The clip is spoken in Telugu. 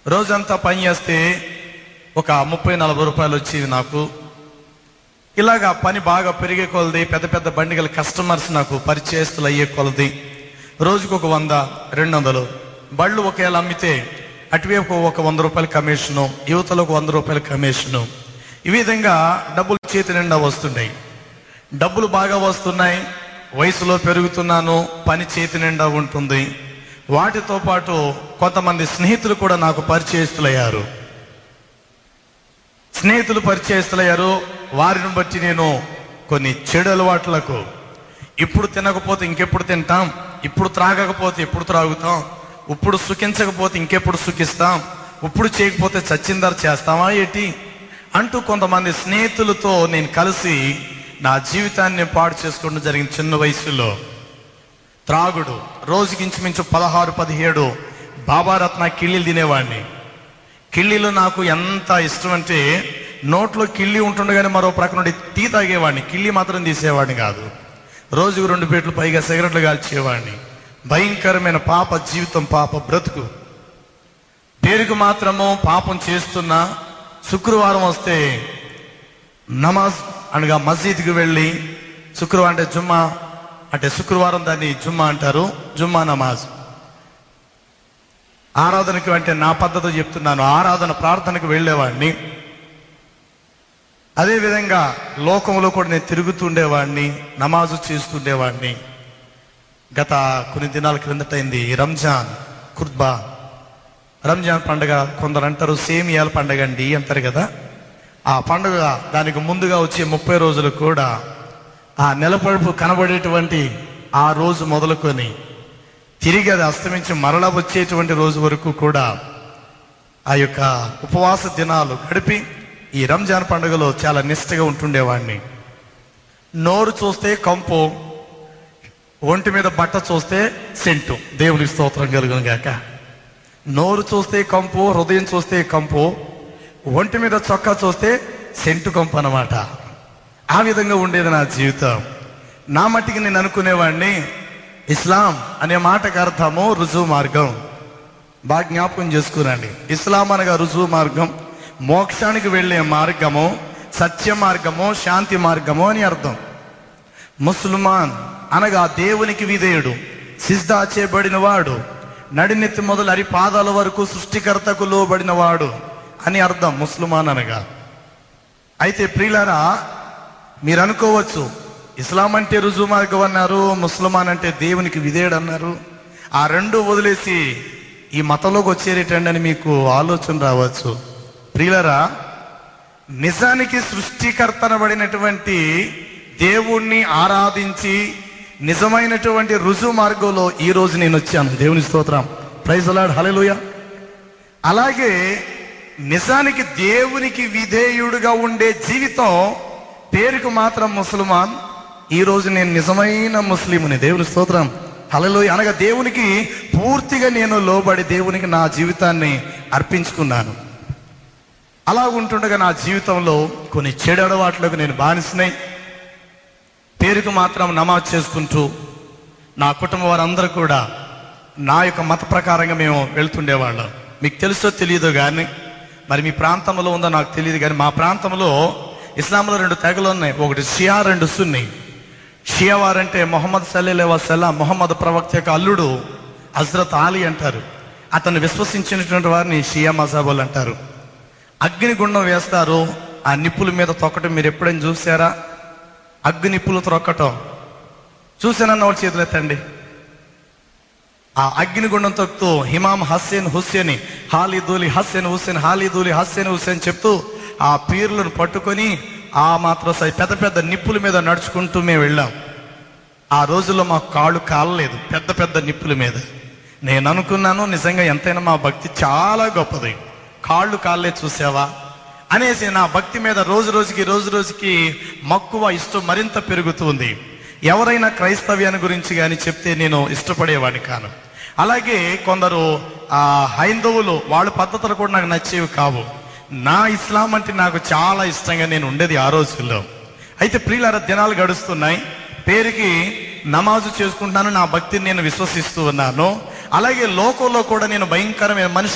రోజంతా పని చేస్తే ఒక ముప్పై నలభై రూపాయలు వచ్చేవి నాకు ఇలాగా పని బాగా పెరిగే కొలది పెద్ద పెద్ద బండిగల కస్టమర్స్ నాకు పరిచయస్తులు అయ్యే కొలది రోజుకు ఒక వంద రెండు వందలు బళ్ళు ఒకవేళ అమ్మితే అటువైపు ఒక వంద రూపాయల కమిషను యువతలో ఒక వంద రూపాయల కమిషను ఈ విధంగా డబ్బులు చేతి నిండా వస్తున్నాయి డబ్బులు బాగా వస్తున్నాయి వయసులో పెరుగుతున్నాను పని చేతి నిండా ఉంటుంది వాటితో పాటు కొంతమంది స్నేహితులు కూడా నాకు పరిచయస్తులయ్యారు స్నేహితులు పరిచయస్తులయ్యారు వారిని బట్టి నేను కొన్ని చెడు అలవాట్లకు ఇప్పుడు తినకపోతే ఇంకెప్పుడు తింటాం ఇప్పుడు త్రాగకపోతే ఎప్పుడు త్రాగుతాం ఇప్పుడు సుఖించకపోతే ఇంకెప్పుడు సుఖిస్తాం ఇప్పుడు చేయకపోతే చచ్చిందర చేస్తామా ఏంటి అంటూ కొంతమంది స్నేహితులతో నేను కలిసి నా జీవితాన్ని పాడు చేసుకోవడం జరిగింది చిన్న వయసులో త్రాగుడు రోజుకి ఇంచుమించు పదహారు పదిహేడు బాబారత్న కిళ్ళీలు తినేవాడిని కిళ్ళీలు నాకు ఎంత ఇష్టం అంటే నోట్లో కిళ్ళి ఉంటుండగానే మరో ప్రక్క నుండి టీ తాగేవాడిని కిళ్ళి మాత్రం తీసేవాడిని కాదు రోజుకు రెండు పేట్లు పైగా సిగరెట్లు కాల్చేవాడిని భయంకరమైన పాప జీవితం పాప బ్రతుకు పేరుకు మాత్రము పాపం చేస్తున్నా శుక్రవారం వస్తే నమాజ్ అనగా మసీద్కి వెళ్ళి శుక్రవారం అంటే జుమ్మా అంటే శుక్రవారం దాన్ని జుమ్మా అంటారు జుమ్మా నమాజ్ ఆరాధనకి అంటే నా పద్ధతి చెప్తున్నాను ఆరాధన ప్రార్థనకు వెళ్ళేవాడిని అదే విధంగా లోకంలో కూడా నేను తిరుగుతుండేవాడిని నమాజు చేస్తుండేవాడిని గత కొన్ని దినాల క్రిందటైంది రంజాన్ కుర్బా రంజాన్ పండుగ కొందరు అంటారు సేమియాల పండుగ అండి అంటారు కదా ఆ పండుగ దానికి ముందుగా వచ్చే ముప్పై రోజులు కూడా ఆ నెలపడుపు కనబడేటువంటి ఆ రోజు మొదలుకొని తిరిగి అది అస్తమించి మరల వచ్చేటువంటి రోజు వరకు కూడా ఆ యొక్క ఉపవాస దినాలు గడిపి ఈ రంజాన్ పండుగలో చాలా నిష్టగా ఉంటుండేవాడిని నోరు చూస్తే కంపు ఒంటి మీద బట్ట చూస్తే సెంటు దేవుని స్తోత్రం కలుగును గాక నోరు చూస్తే కంపు హృదయం చూస్తే కంపు ఒంటి మీద చొక్కా చూస్తే సెంటు కంపు అన్నమాట ఆ విధంగా ఉండేది నా జీవితం నా మట్టికి నేను అనుకునేవాడిని ఇస్లాం అనే మాటకు అర్థము రుజువు మార్గం బాగా జ్ఞాపకం చేసుకురండి ఇస్లాం అనగా రుజువు మార్గం మోక్షానికి వెళ్ళే మార్గము సత్య మార్గము శాంతి మార్గము అని అర్థం ముస్లిమాన్ అనగా దేవునికి విధేయుడు సిజ్దా చేయబడిన వాడు నడినెత్తి మొదలు అరి పాదాల వరకు సృష్టికర్తకు లోబడిన వాడు అని అర్థం ముస్లిమాన్ అనగా అయితే ప్రియులారా మీరు అనుకోవచ్చు ఇస్లాం అంటే రుజువు మార్గం అన్నారు ముస్లిమాన్ అంటే దేవునికి విధేయుడు అన్నారు ఆ రెండు వదిలేసి ఈ మతంలోకి వచ్చేరేటండి అని మీకు ఆలోచన రావచ్చు ప్రియులరా నిజానికి సృష్టికర్తనబడినటువంటి దేవుణ్ణి ఆరాధించి నిజమైనటువంటి రుజువు మార్గంలో ఈ రోజు నేను వచ్చాను దేవుని స్తోత్రం ప్రైజ్ అలాడ్ హలెలుయ అలాగే నిజానికి దేవునికి విధేయుడుగా ఉండే జీవితం పేరుకు మాత్రం ముసల్మాన్ ఈ రోజు నేను నిజమైన ముస్లింని దేవుని స్తోత్రం హలెలుయ అనగా దేవునికి పూర్తిగా నేను లోబడి దేవునికి నా జీవితాన్ని అర్పించుకున్నాను అలా ఉంటుండగా నా జీవితంలో కొన్ని చెడు అలవాట్లకు నేను బానిసినాయి పేరుకు మాత్రం నమాజ్ చేసుకుంటూ నా కుటుంబం వారందరూ కూడా నా యొక్క మత ప్రకారంగా మేము వెళ్తుండేవాళ్ళం మీకు తెలుసో తెలియదో కానీ మరి మీ ప్రాంతంలో ఉందో నాకు తెలియదు కానీ మా ప్రాంతంలో ఇస్లాంలో రెండు తెగలు ఉన్నాయి ఒకటి షియా రెండు సున్ని షియా వారంటే మొహమ్మద్ సల్లే వసల్లా మొహమ్మద్ ప్రవక్త యొక్క అల్లుడు హజ్రత్ ఆలీ అంటారు అతను విశ్వసించినటువంటి వారిని షియా మజాబుల్ అంటారు అగ్నిగుండం వేస్తారు ఆ నిప్పుల మీద తొక్కటం మీరు ఎప్పుడైనా చూసారా అగ్ని నిప్పులు త్రొక్కటం చూసానన్న వాళ్ళ చేతులు ఎత్తండి ఆ అగ్నిగుండం తొక్కుతూ హిమాం హస్సేన్ హుస్సేన్ హాలిదూలి హస్సేన్ హుస్సేన్ హాలిదూలి హస్సేన్ హుస్సేన్ చెప్తూ ఆ పీర్లను పట్టుకొని ఆ మాత్రం సై- పెద్ద పెద్ద నిప్పుల మీద నడుచుకుంటూ మేము వెళ్ళాం ఆ రోజుల్లో మా కాళ్ళు కాలలేదు పెద్ద పెద్ద నిప్పుల మీద నేను అనుకున్నాను నిజంగా ఎంతైనా మా భక్తి చాలా గొప్పది కాళ్ళు కాళ్ళే చూసావా అనేసి నా భక్తి మీద రోజు రోజుకి రోజు రోజుకి మక్కువ ఇష్టం మరింత పెరుగుతుంది ఎవరైనా క్రైస్తవ్యాన్ని గురించి కానీ చెప్తే నేను ఇష్టపడేవాడిని కాను అలాగే కొందరు ఆ హైందవులు వాళ్ళ పద్ధతులు కూడా నాకు నచ్చేవి కావు నా ఇస్లాం అంటే నాకు చాలా ఇష్టంగా నేను ఉండేది ఆ రోజుల్లో అయితే ప్రియులార దినాలు గడుస్తున్నాయి పేరుకి నమాజు చేసుకుంటున్నాను నా భక్తిని నేను విశ్వసిస్తూ ఉన్నాను అలాగే లోకంలో కూడా నేను భయంకరమైన మనిషి